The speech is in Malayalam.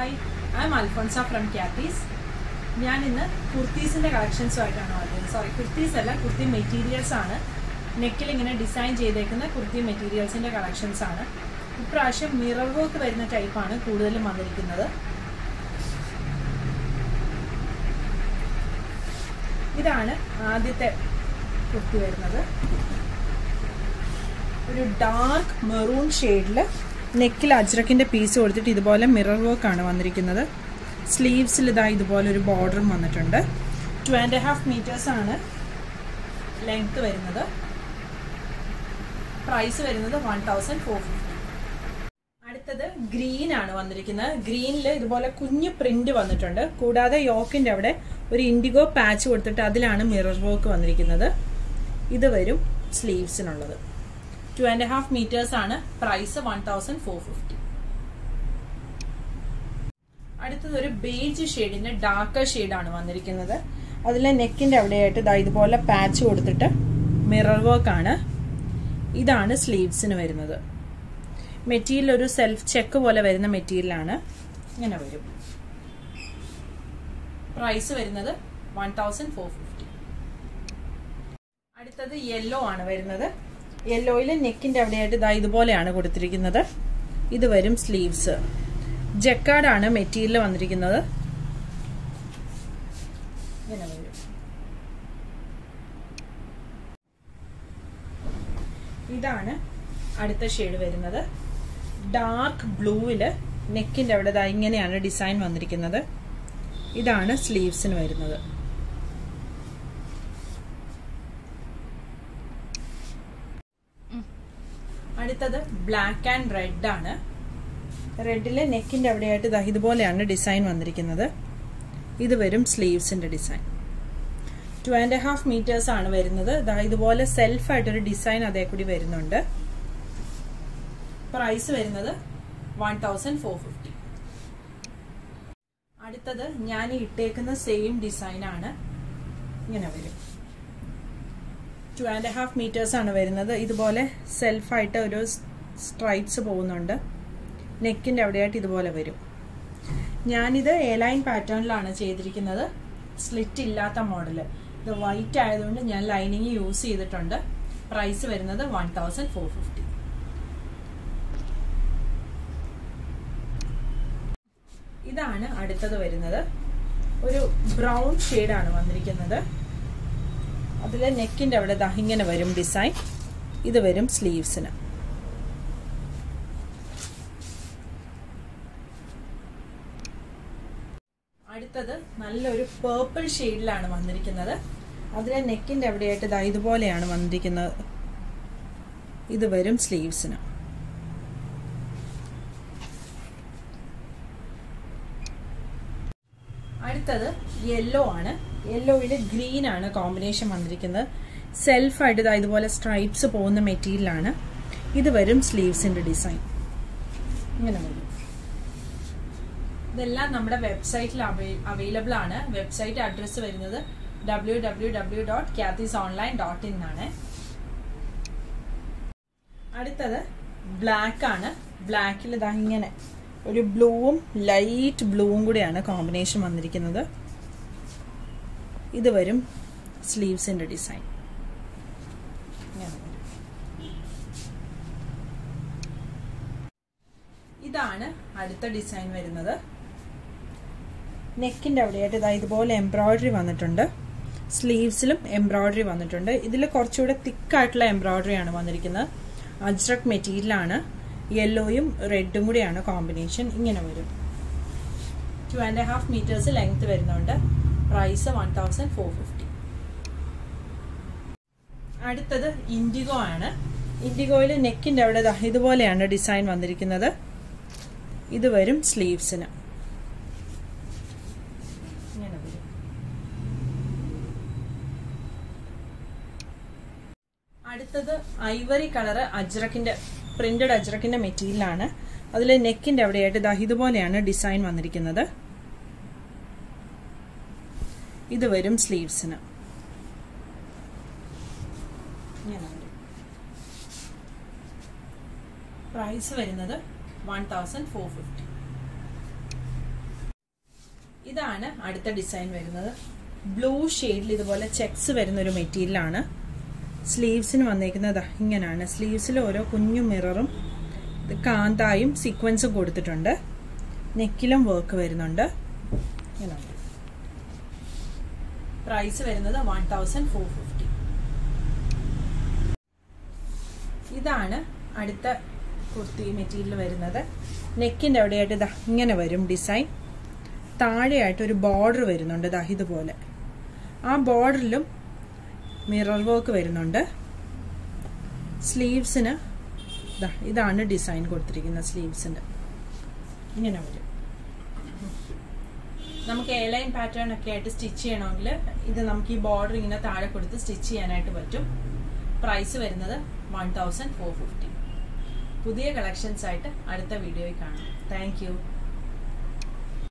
hi I am Alphonsa from Kathees ഞാൻ ഇന്ന് കുർത്തീസിന്റെ കളക്ഷൻസുമായിട്ടാണ് വന്നത് സോറി കുർത്തീസ് അല്ല കുർത്തി മെറ്റീരിയൽസ് ആണ് നെക്കിൽ ഇങ്ങനെ ഡിസൈൻ ചെയ്തേക്കുന്ന കുർത്തി മെറ്റീരിയൽസിന്റെ കളക്ഷൻസ് ആണ് ഇപ്രാവശ്യം മിറർ വർക്ക് വരുന്ന ടൈപ്പാണ് കൂടുതലും വന്നിരിക്കുന്നത് ഇതാണ് ആദ്യത്തെ കുർത്തി വരുന്നത് ഒരു ഡാർക്ക് മെറൂൺ ഷെയ്ഡിൽ നെക്കിൽ അജ്രക്കിൻ്റെ പീസ് കൊടുത്തിട്ട് ഇതുപോലെ മിറർ വർക്ക് ആണ് വന്നിരിക്കുന്നത് സ്ലീവ്സിൽ ഇതാ ഇതുപോലെ ഒരു ബോർഡറും വന്നിട്ടുണ്ട് ടു ആൻഡ് ഹാഫ് മീറ്റേഴ്സ് ആണ് ലെങ്ത് വരുന്നത് പ്രൈസ് വരുന്നത് വൺ തൗസൻഡ് ഫോർ ഫിഫ്റ്റി അടുത്തത് ഗ്രീൻ ആണ് വന്നിരിക്കുന്നത് ഗ്രീനിൽ ഇതുപോലെ കുഞ്ഞു പ്രിന്റ് വന്നിട്ടുണ്ട് കൂടാതെ യോക്കിന്റെ അവിടെ ഒരു ഇൻഡിഗോ പാച്ച് കൊടുത്തിട്ട് അതിലാണ് മിറർ വർക്ക് വന്നിരിക്കുന്നത് ഇത് വരും സ്ലീവ്സിനുള്ളത് ടു ആൻഡ് ഹാഫ് മീറ്റേഴ്സ് ആണ് price one thousand four fifty അടുത്തത് ഒരു ബേജ് ഷെയ്ഡിന്റെ ഡാർക്കർ ഷെയ്ഡാണ് വന്നിരിക്കുന്നത് അതിലെ നെക്കിന്റെ അവിടെയായിട്ട് ഇതാ ഇതുപോലെ പാച്ച് കൊടുത്തിട്ട് മിറർ വർക്ക് ആണ് ഇതാണ് സ്ലീവ്സിന് വരുന്നത് മെറ്റീരിയൽ ഒരു സെൽഫ് ചെക്ക് പോലെ വരുന്ന മെറ്റീരിയലാണ് ഇങ്ങനെ വരും പ്രൈസ് വരുന്നത് വൺ തൗസൻഡ് ഫോർ ഫിഫ്റ്റി അടുത്തത് യെല്ലോ ആണ് വരുന്നത് യെല്ലോയിൽ നെക്കിന്റെ അവിടെയായിട്ട് ഇതാ ഇതുപോലെയാണ് കൊടുത്തിരിക്കുന്നത് ഇത് വരും സ്ലീവ്സ് ജക്കാർഡാണ് മെറ്റീരിയൽ വന്നിരിക്കുന്നത് ഇങ്ങനെ വരും ഇതാണ് അടുത്ത ഷെയ്ഡ് വരുന്നത് ഡാർക്ക് ബ്ലൂവില് നെക്കിന്റെ അവിടെ ദാ ഇങ്ങനെയാണ് ഡിസൈൻ വന്നിരിക്കുന്നത് ഇതാണ് സ്ലീവ്സിന് വരുന്നത് അടുത്തത് ബ്ലാക്ക് ആൻഡ് റെഡ് ആണ് റെഡിലെ നെക്കിന്റെ അവിടെയായിട്ട് ദാ ഇതുപോലെയാണ് ഡിസൈൻ വന്നിരിക്കുന്നത് ഇത് വരും സ്ലീവ്സിന്റെ design two and half metres ആണ് വരുന്നത് ദാ ഇതുപോലെ സെൽഫായിട്ടൊരു ഡിസൈൻ അതേ കൂടി വരുന്നുണ്ട് പ്രൈസ് വരുന്നത് വൺ തൗസൻഡ് ഫോർ ഫിഫ്റ്റി അടുത്തത് ഞാൻ ഇട്ടേക്കുന്ന സെയിം ഡിസൈൻ ആണ് ഇങ്ങനെ വരും ടു ആൻഡ് ഹാഫ് മീറ്റേഴ്സ് ആണ് വരുന്നത് ഇതുപോലെ സെൽഫായിട്ട് ഒരു സ്ട്രൈപ്സ് പോകുന്നുണ്ട് നെക്കിൻ്റെ അവിടെയായിട്ട് ഇതുപോലെ വരും ഞാനിത് എ ലൈൻ പാറ്റേണിലാണ് ചെയ്തിരിക്കുന്നത് സ്ലിറ്റ് ഇല്ലാത്ത മോഡൽ ഇത് വൈറ്റ് ആയതുകൊണ്ട് ഞാൻ ലൈനിങ് യൂസ് ചെയ്തിട്ടുണ്ട് പ്രൈസ് വരുന്നത് വൺ തൗസൻഡ് ഫോർ ഫിഫ്റ്റി ഇതാണ് അടുത്തത് വരുന്നത് ഒരു ബ്രൗൺ ഷെയ്ഡാണ് വന്നിരിക്കുന്നത് അതിൽ നെക്കിൻ്റെ അവിടെ ദാ ഇങ്ങനെ വരും ഡിസൈൻ ഇത് വരും സ്ലീവ്സിന് അടുത്തത് നല്ലൊരു പേർപ്പിൾ ഷെയ്ഡിലാണ് വന്നിരിക്കുന്നത് അതിലെ നെക്കിൻ്റെ അവിടെയായിട്ട് ദാ ഇതുപോലെയാണ് വന്നിരിക്കുന്നത് ഇത് വരും സ്ലീവ്സിന് അടുത്തത് യെല്ലോ ആണ് യെല്ലോയിൽ ഗ്രീൻ ആണ് കോമ്പിനേഷൻ വന്നിരിക്കുന്നത് സെൽഫായിട്ട് ഇതാ ഇതുപോലെ സ്ട്രൈപ്സ് പോകുന്ന മെറ്റീരിയലാണ് ഇത് വരും സ്ലീവ്സിന്റെ ഡിസൈൻ ഇങ്ങനെ വരും ഇതെല്ലാം നമ്മുടെ വെബ്സൈറ്റിൽ അവൈലബിൾ ആണ് വെബ്സൈറ്റ് അഡ്രസ്സ് വരുന്നത് W W W dot Kathees online dot in ആണ് അടുത്തത് ബ്ലാക്ക് ആണ് ബ്ലാക്കിൽ ഇതാ ഇങ്ങനെ ഒരു ബ്ലൂവും ലൈറ്റ് ബ്ലൂവും കൂടിയാണ് കോമ്പിനേഷൻ വന്നിരിക്കുന്നത് ഇത് വരും സ്ലീവ്സിന്റെ ഡിസൈൻ ഇതാണ് അടുത്ത ഡിസൈൻ വരുന്നത് നെക്കിന്റെ അവിടെയായിട്ട് ഇതാ ഇതുപോലെ എംബ്രോയിഡറി വന്നിട്ടുണ്ട് സ്ലീവ്സിലും എംബ്രോയിഡറി വന്നിട്ടുണ്ട് ഇതിൽ കുറച്ചുകൂടെ തിക്കായിട്ടുള്ള എംബ്രോയിഡറി ആണ് വന്നിരിക്കുന്നത് അജ്രക് മെറ്റീരിയലാണ് യെല്ലോയും റെഡും കൂടിയാണ് കോമ്പിനേഷൻ ഇങ്ങനെ വരും two and half metres length വരുന്നുണ്ട് price one thousand four fifty അടുത്തത് ഇൻഡിഗോ ആണ് ഇൻഡിഗോയിൽ നെക്കിൻ്റെ അവിടെ ഇതുപോലെയാണ് ഡിസൈൻ വന്നിരിക്കുന്നത് ഇത് വരും സ്ലീവ്സിന് ഇങ്ങനെ വരും അടുത്തത് ഐവറി കളറ് അജ്രക്കിന്റെ പ്രിന്റഡ് അജ്രക്കിന്റെ മെറ്റീരിയലാണ് അതിൽ നെക്കിന്റെ അവിടെയായിട്ട് ദാ ഇതുപോലെയാണ് ഡിസൈൻ വന്നിരിക്കുന്നത് ഇത് വരും സ്ലീവ്സിന് പ്രൈസ് വരുന്നത് വൺ തൗസൻഡ് ഫോർ ഫിഫ്റ്റി ഇതാണ് അടുത്ത ഡിസൈൻ വരുന്നത് ബ്ലൂ ഷെയ്ഡിൽ ഇതുപോലെ ചെക്സ് വരുന്ന ഒരു മെറ്റീരിയലാണ് സ്ലീവ്സിന് വന്നേക്കുന്നത് ഇങ്ങനെയാണ് സ്ലീവ്സിൽ ഓരോ കുഞ്ഞു മിററും കാന്തായും സീക്വൻസും കൊടുത്തിട്ടുണ്ട് നെക്കിലും വർക്ക് വരുന്നുണ്ട് ഇങ്ങനെയുണ്ട് പ്രൈസ് വരുന്നത് വൺ തൗസൻഡ് ഫോർ ഫിഫ്റ്റി ഇതാണ് അടുത്ത കുർത്തി മെറ്റീരിയൽ വരുന്നത് നെക്കിൻ്റെ അവിടെയായിട്ട് ഇതാ ഇങ്ങനെ വരും ഡിസൈൻ താഴെയായിട്ട് ഒരു ബോർഡർ വരുന്നുണ്ട് ഇതാ ഇതുപോലെ ആ ബോർഡറിലും മിറർ വർക്ക് വരുന്നുണ്ട് സ്ലീവ്സിന് ഇതാ ഇതാണ് ഡിസൈൻ കൊടുത്തിരിക്കുന്നത് സ്ലീവ്സിൻ്റെ ഇങ്ങനെ വരും നമുക്ക് എ ലൈൻ പാറ്റേൺ ഒക്കെ ആയിട്ട് സ്റ്റിച്ച് ചെയ്യണമെങ്കിൽ ഇത് നമുക്ക് ഈ ബോർഡർ ഇങ്ങനെ താഴെ കൊടുത്ത് സ്റ്റിച്ച് ചെയ്യാനായിട്ട് പറ്റും പ്രൈസ് വരുന്നത് വൺ തൗസൻഡ് ഫോർ ഫിഫ്റ്റി പുതിയ കളക്ഷൻസ് ആയിട്ട് അടുത്ത വീഡിയോയിൽ കാണാം താങ്ക്